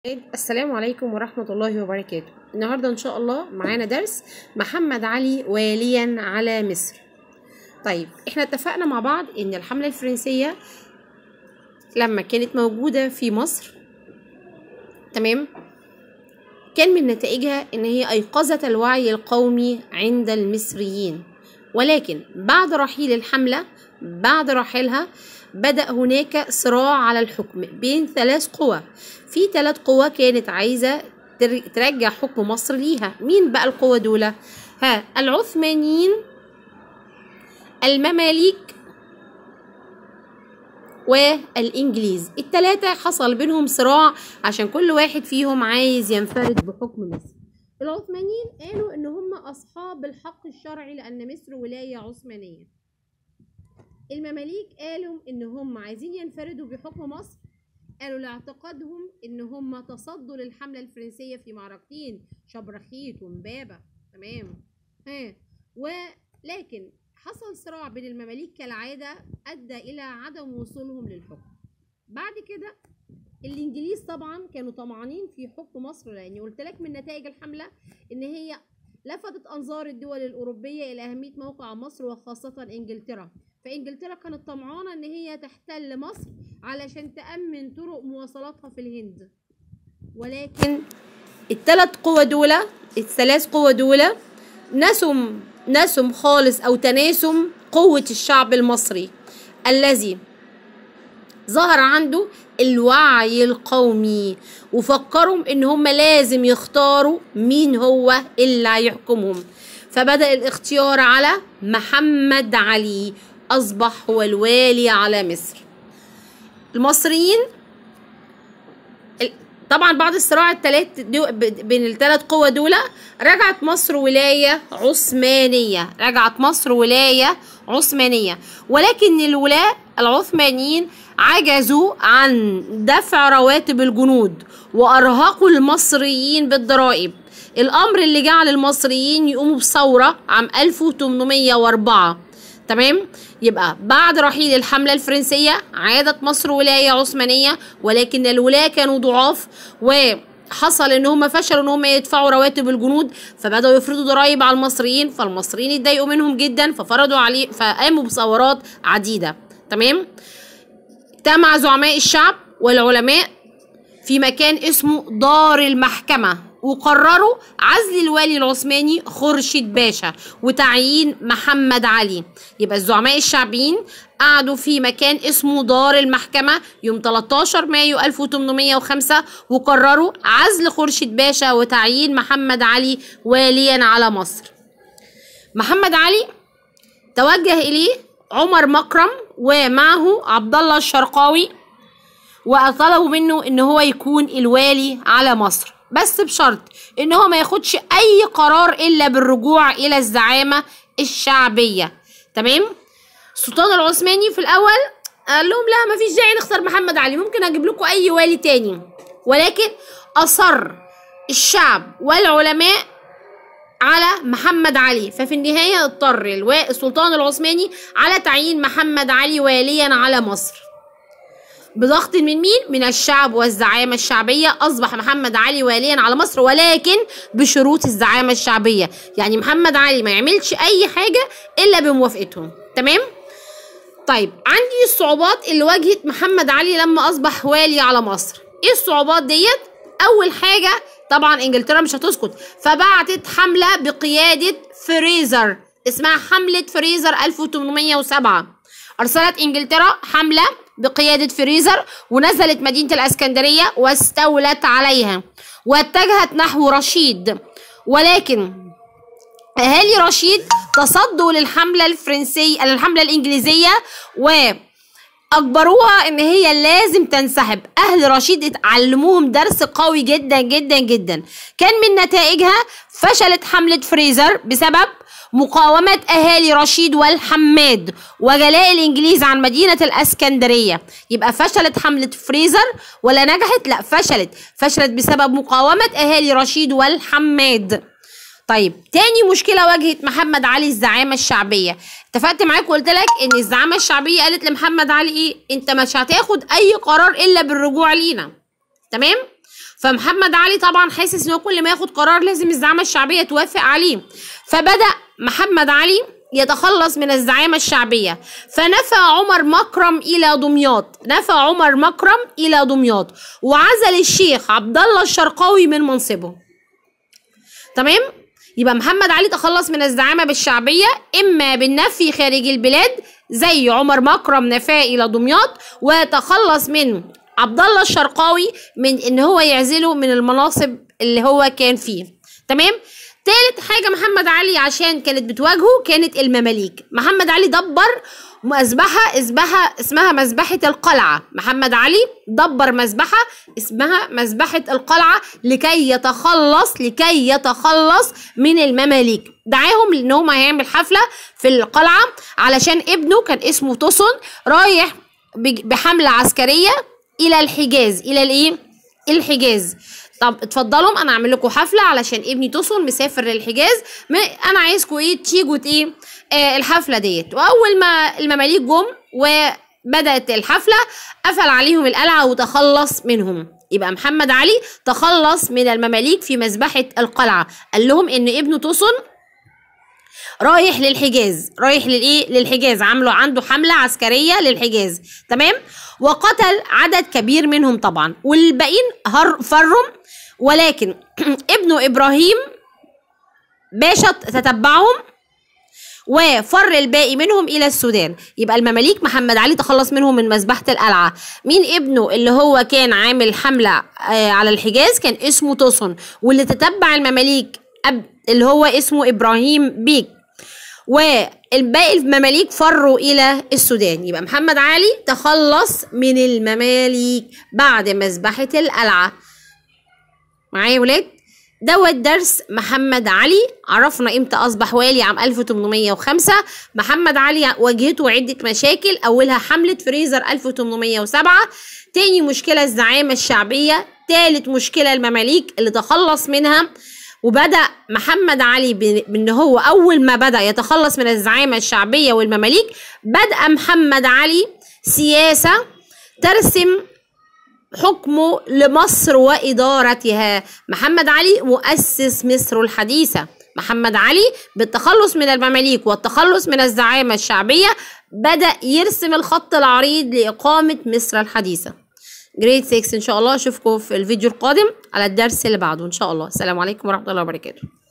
السلام عليكم ورحمة الله وبركاته النهاردة إن شاء الله معانا درس محمد علي واليا على مصر طيب احنا اتفقنا مع بعض ان الحملة الفرنسية لما كانت موجودة في مصر تمام كان من نتائجها ان هي ايقظت الوعي القومي عند المصريين ولكن بعد رحيل الحملة بعد رحيلها بدأ هناك صراع على الحكم بين ثلاث قوى في ثلاث قوى كانت عايزة ترجع حكم مصر ليها مين بقى القوى دول ها العثمانيين المماليك والإنجليز التلاتة حصل بينهم صراع عشان كل واحد فيهم عايز ينفرد بحكم مصر العثمانيين قالوا ان هم اصحاب الحق الشرعي لان مصر ولاية عثمانية المماليك قالوا ان هم عايزين ينفردوا بحكم مصر قالوا لاعتقادهم ان هم تصدوا للحملة الفرنسية في معركتين شبرخيت ومبابة تمام ها ولكن حصل صراع بين المماليك كالعادة أدى إلى عدم وصولهم للحكم بعد كده الإنجليز طبعا كانوا طمعانين في حكم مصر لأني قلت لك من نتائج الحملة إن هي لفتت أنظار الدول الأوروبية إلى أهمية موقع مصر وخاصة إنجلترا فإنجلترا كانت طمعانة إن هي تحتل مصر علشان تأمن طرق مواصلاتها في الهند ولكن الثلاث قوى دول الثلاث قوى دول نسم نسم خالص او تناسم قوة الشعب المصري الذي ظهر عنده الوعي القومي وفكروا ان هم لازم يختاروا مين هو اللي هيحكمهم فبدأ الاختيار على محمد علي اصبح هو الوالي على مصر المصريين طبعا بعد الصراع الثلاث بين الثلاث قوى دول رجعت مصر ولاية عثمانية رجعت مصر ولاية عثمانية ولكن الولاة العثمانيين عجزوا عن دفع رواتب الجنود وأرهقوا المصريين بالضرائب الأمر اللي جعل المصريين يقوموا بثورة عام 1804 تمام يبقى بعد رحيل الحملة الفرنسية عادت مصر ولاية عثمانية ولكن الولاة كانوا ضعاف وحصل ان هم فشلوا ان هم يدفعوا رواتب الجنود فبداوا يفرضوا ضرائب على المصريين فالمصريين اتضايقوا منهم جدا ففرضوا عليه فقاموا بثورات عديدة تمام اجتمع زعماء الشعب والعلماء في مكان اسمه دار المحكمة وقرروا عزل الوالي العثماني خورشيد باشا وتعيين محمد علي يبقى الزعماء الشعبيين قعدوا في مكان اسمه دار المحكمة يوم 13 مايو 1805 وقرروا عزل خورشيد باشا وتعيين محمد علي واليا على مصر محمد علي توجه إليه عمر مكرم ومعه عبد الله الشرقاوي وطلبوا منه ان هو يكون الوالي على مصر بس بشرط ان هو ما ياخدش اي قرار الا بالرجوع الى الزعامه الشعبيه تمام السلطان العثماني في الاول قال لهم لا ما فيش داعي نختار محمد علي ممكن اجيب لكم اي والي تاني ولكن اصر الشعب والعلماء على محمد علي ففي النهايه اضطر السلطان العثماني على تعيين محمد علي واليا على مصر بضغط من مين؟ من الشعب والزعامة الشعبية أصبح محمد علي واليا على مصر ولكن بشروط الزعامة الشعبية يعني محمد علي ما يعملش أي حاجة إلا بموافقتهم تمام؟ طيب عندي الصعوبات اللي واجهت محمد علي لما أصبح والي على مصر إيه الصعوبات ديت؟ أول حاجة طبعا إنجلترا مش هتسكت فبعتت حملة بقيادة فريزر اسمها حملة فريزر 1807 أرسلت إنجلترا حملة بقيادة فريزر ونزلت مدينة الأسكندرية واستولت عليها واتجهت نحو رشيد ولكن أهالي رشيد تصدوا للحملة الفرنسية للحملة الإنجليزية و أجبروها إن هي لازم تنسحب أهل رشيد اتعلموهم درس قوي جدا جدا جدا كان من نتائجها فشلت حملة فريزر بسبب مقاومة أهالي رشيد والحماد وجلاء الإنجليز عن مدينة الأسكندرية يبقى فشلت حملة فريزر ولا نجحت؟ لا فشلت فشلت بسبب مقاومة أهالي رشيد والحماد طيب تاني مشكلة واجهت محمد علي الزعامة الشعبية اتفقت معاك وقلت لك ان الزعامة الشعبية قالت لمحمد علي ايه انت مش هتاخد اي قرار الا بالرجوع لينا تمام فمحمد علي طبعا حاسس ان هو كل ما ياخد قرار لازم الزعامه الشعبيه توافق عليه فبدا محمد علي يتخلص من الزعامة الشعبية فنفى عمر مكرم إلى دمياط نفى عمر مكرم إلى دمياط وعزل الشيخ عبد الله الشرقاوي من منصبه تمام يبقى محمد علي تخلص من الزعامة بالشعبية إما بالنفي خارج البلاد زي عمر مكرم نفاه إلى دمياط وتخلص من عبد الله الشرقاوي من إن هو يعزله من المناصب اللي هو كان فيه تمام تالت حاجة محمد علي عشان كانت بتواجهه كانت المماليك محمد علي دبر مذبحة اسمها اسمها مذبحة القلعة محمد علي دبر مذبحة اسمها مذبحة القلعة لكي يتخلص لكي يتخلص من المماليك دعاهم ان هم هيعمل حفلة في القلعة علشان ابنه كان اسمه توسن رايح بحملة عسكرية الى الحجاز الى الايه الحجاز طب اتفضلوا انا اعمل لكم حفله علشان ابني توصل مسافر للحجاز انا عايزكم ايه تيجوا ايه آه الحفله ديت واول ما المماليك جم وبدات الحفله قفل عليهم القلعه وتخلص منهم يبقى محمد علي تخلص من المماليك في مذبحه القلعه قال لهم ان ابنه توصل رايح للحجاز رايح للايه للحجاز عامله عنده حمله عسكريه للحجاز تمام وقتل عدد كبير منهم طبعا والباقيين هر فروا ولكن ابنه ابراهيم باشا تتبعهم وفر الباقي منهم الى السودان يبقى المماليك محمد علي تخلص منهم من مذبحه القلعه مين ابنه اللي هو كان عامل حمله آه على الحجاز كان اسمه توسن واللي تتبع المماليك اللي هو اسمه ابراهيم بيك والباقي المماليك فروا الى السودان يبقى محمد علي تخلص من المماليك بعد مذبحه القلعه معايا ولاد دوت درس محمد علي عرفنا امتى اصبح والي عام 1805 محمد علي واجهته عده مشاكل اولها حمله فريزر 1807 تاني مشكله الزعامه الشعبيه تالت مشكله المماليك اللي تخلص منها وبدا محمد علي بان هو اول ما بدا يتخلص من الزعامه الشعبيه والمماليك بدا محمد علي سياسه ترسم حكمه لمصر وإدارتها محمد علي مؤسس مصر الحديثة محمد علي بالتخلص من المماليك والتخلص من الزعامة الشعبية بدأ يرسم الخط العريض لإقامة مصر الحديثة جريد 6 إن شاء الله أشوفكم في الفيديو القادم على الدرس اللي بعده إن شاء الله السلام عليكم ورحمة الله وبركاته